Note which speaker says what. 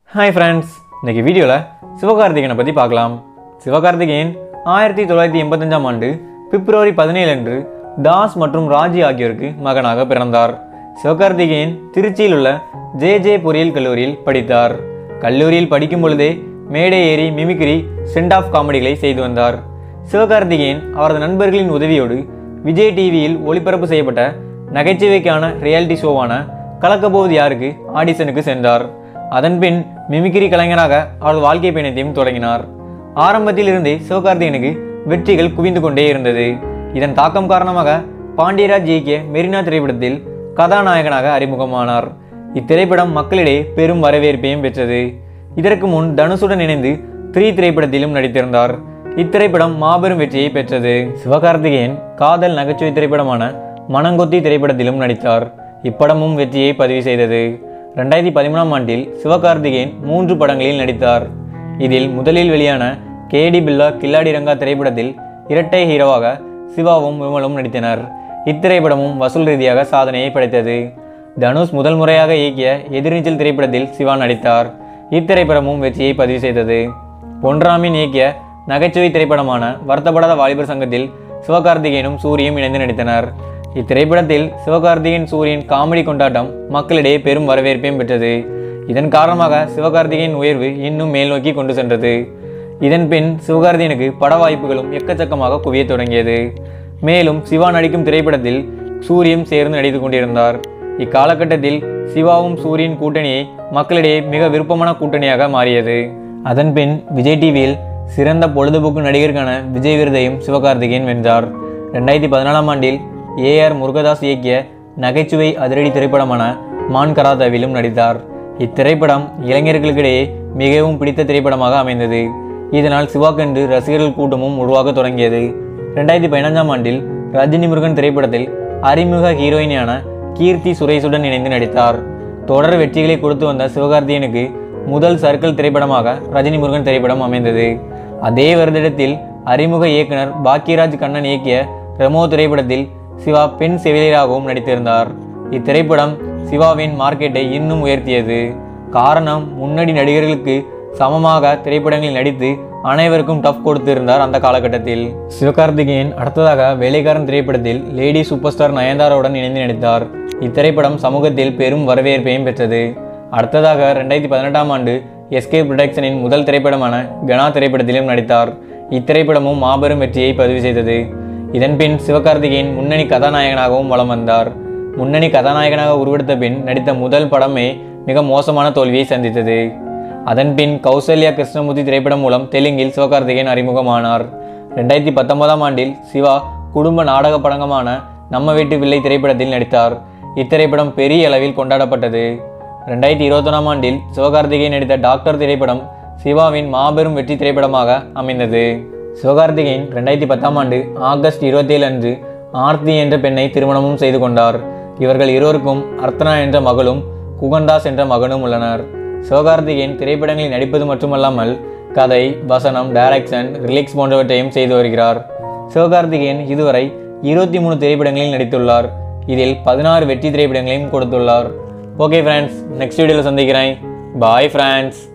Speaker 1: hi friends இன்னைக்கு வீடியோவில் சிவகார்த்திகேயனை பற்றி பார்க்கலாம் சிவகார்த்திகேயன் ஆயிரத்தி தொள்ளாயிரத்தி எண்பத்தஞ்சாம் ஆண்டு பிப்ரவரி பதினேழு அன்று தாஸ் மற்றும் ராஜி ஆகியோருக்கு மகனாக பிறந்தார் சிவகார்த்திகேயன் திருச்சியில் உள்ள ஜே ஜே பொறியியல் கல்லூரியில் படித்தார் கல்லூரியில் படிக்கும் பொழுதே மேடை ஏறி மிமிக்ரி சென்ட் ஆஃப் காமெடிகளை செய்து வந்தார் சிவகார்த்திகேயன் அவரது நண்பர்களின் உதவியோடு விஜய் டிவியில் ஒளிபரப்பு செய்யப்பட்ட நகைச்சுவைக்கான ரியாலிட்டி ஷோவான கலக்கப்போவது யாருக்கு ஆடிஷனுக்கு சென்றார் அதன்பின் மிமிக்ரி கலைஞராக அவரது வாழ்க்கை பயணத்தையும் தொடங்கினார் ஆரம்பத்தில் இருந்தே சிவகார்த்திகேயனுக்கு வெற்றிகள் குவிந்து கொண்டே இருந்தது இதன் தாக்கம் காரணமாக பாண்டியராஜ் இயக்கிய மெரினா திரைப்படத்தில் கதாநாயகனாக அறிமுகமானார் இத்திரைப்படம் மக்களிடையே பெரும் வரவேற்பையும் பெற்றது இதற்கு முன் தனுஷுடன் இணைந்து த்ரீ திரைப்படத்திலும் நடித்திருந்தார் இத்திரைப்படம் மாபெரும் வெற்றியை பெற்றது சிவகார்த்திகேயன் காதல் நகைச்சுவை திரைப்படமான மனங்கொத்தி திரைப்படத்திலும் நடித்தார் இப்படமும் வெற்றியை பதிவு செய்தது ரெண்டாயிரத்தி பதிமூணாம் ஆண்டில் சிவகார்த்திகேயன் மூன்று படங்களில் நடித்தார் இதில் முதலில் வெளியான கேடி பில்லா கில்லாடி ரங்கா திரைப்படத்தில் இரட்டை ஹீரோவாக சிவாவும் விமலும் நடித்தனர் இத்திரைப்படமும் வசூல் ரீதியாக சாதனையை படைத்தது தனுஷ் முதல் முறையாக இயக்கிய எதிர்நீச்சல் திரைப்படத்தில் சிவா நடித்தார் இத்திரைப்படமும் வெற்றியை பதிவு செய்தது பொன்ராமின் இயக்கிய நகைச்சுவை திரைப்படமான வருத்தப்படாத வாலிபர் சங்கத்தில் சிவகார்த்திகேயனும் சூரியும் இணைந்து நடித்தனர் இத்திரைப்படத்தில் சிவகார்த்திகேயன் சூரியன் காமெடி கொண்டாட்டம் மக்களிடையே பெரும் வரவேற்பையும் பெற்றது இதன் காரணமாக சிவகார்த்திகேயன் உயர்வு இன்னும் மேல் நோக்கி கொண்டு சென்றது இதன் பின் சிவகார்த்திகேயனுக்கு பட வாய்ப்புகளும் எக்கச்சக்கமாக குவியத் தொடங்கியது மேலும் சிவா நடிக்கும் திரைப்படத்தில் சூரியும் சேர்ந்து நடித்துக் கொண்டிருந்தார் இக்காலகட்டத்தில் சிவாவும் சூரியன் கூட்டணியை மக்களிடையே மிக விருப்பமான கூட்டணியாக மாறியது அதன்பின் விஜய் டிவியில் சிறந்த பொழுதுபோக்கு நடிகருக்கான விஜய் விருதையும் சிவகார்த்திகேயன் வென்றார் ரெண்டாயிரத்தி பதினாலாம் ஆண்டில் ஏஆர் முருகதாஸ் இயக்கிய நகைச்சுவை அதிரடி திரைப்படமான மான் கராதாவிலும் நடித்தார் இத்திரைப்படம் இளைஞர்களுக்கிடையே மிகவும் பிடித்த திரைப்படமாக அமைந்தது இதனால் சிவாக்கென்று ரசிகர்கள் கூட்டமும் உருவாக தொடங்கியது ரெண்டாயிரத்தி பதினஞ்சாம் ஆண்டில் ரஜினி முருகன் திரைப்படத்தில் அறிமுக ஹீரோயினியான கீர்த்தி சுரேஷுடன் இணைந்து நடித்தார் தொடர் வெற்றிகளை கொடுத்து வந்த சிவகார்த்தியனுக்கு முதல் சர்க்கிள் திரைப்படமாக ரஜினி முருகன் திரைப்படம் அமைந்தது அதே வருடத்தில் அறிமுக இயக்குனர் பாக்கியராஜ் கண்ணன் இயக்கிய ரெமோ திரைப்படத்தில் சிவா பெண் செவிலியராகவும் நடித்திருந்தார் இத்திரைப்படம் சிவாவின் மார்க்கெட்டை இன்னும் உயர்த்தியது காரணம் முன்னணி நடிகர்களுக்கு சமமாக திரைப்படங்களில் நடித்து அனைவருக்கும் டஃப் கொடுத்திருந்தார் அந்த காலகட்டத்தில் சிவகார்த்திகேயன் அடுத்ததாக வேலைக்காரன் திரைப்படத்தில் லேடி சூப்பர் ஸ்டார் நயன்தாராவுடன் இணைந்து நடித்தார் இத்திரைப்படம் சமூகத்தில் பெரும் வரவேற்பையும் பெற்றது அடுத்ததாக ரெண்டாயிரத்தி பதினெட்டாம் ஆண்டு எஸ்கே புரொடக்ஷனின் முதல் திரைப்படமான கனா திரைப்படத்திலும் நடித்தார் இத்திரைப்படமும் மாபெரும் வெற்றியை பதிவு செய்தது இதன்பின் சிவகார்த்திகேயன் முன்னணி கதாநாயகனாகவும் வலம் வந்தார் முன்னணி கதாநாயகனாக உருவெடுத்த பின் நடித்த முதல் படமே மிக மோசமான தோல்வியை சந்தித்தது அதன்பின் கௌசல்யா கிருஷ்ணமூர்த்தி திரைப்படம் மூலம் தெலுங்கில் சிவகார்த்திகேயன் அறிமுகமானார் ரெண்டாயிரத்தி பத்தொன்பதாம் ஆண்டில் சிவா குடும்ப நாடக படங்கமான நம்ம வீட்டு பிள்ளை திரைப்படத்தில் நடித்தார் இத்திரைப்படம் பெரிய அளவில் கொண்டாடப்பட்டது ரெண்டாயிரத்தி இருபத்தொன்னாம் ஆண்டில் சிவகார்த்திகேயன் நடித்த டாக்டர் திரைப்படம் சிவாவின் மாபெரும் வெற்றி திரைப்படமாக அமைந்தது சிவகார்த்திகேயன் ரெண்டாயிரத்தி பத்தாம் ஆண்டு ஆகஸ்ட் இருபத்தேழு அன்று ஆர்த்தி என்ற பெண்ணை திருமணமும் செய்து கொண்டார் இவர்கள் இருவருக்கும் அர்த்தனா என்ற மகளும் குகன்தாஸ் என்ற மகனும் உள்ளனர் சிவகார்த்திகேயன் திரைப்படங்களில் நடிப்பது மட்டுமல்லாமல் கதை வசனம் டைரக்ஷன் ரிலீக்ஸ் போன்றவற்றையும் செய்து வருகிறார் சிவகார்த்திகேயன் இதுவரை இருபத்தி மூணு திரைப்படங்களில் நடித்துள்ளார் இதில் பதினாறு வெற்றி திரைப்படங்களையும் கொடுத்துள்ளார் ஓகே ஃப்ரெண்ட்ஸ் நெக்ஸ்ட் வீடியோவில் சந்திக்கிறேன் பாய் ஃப்ரெண்ட்ஸ்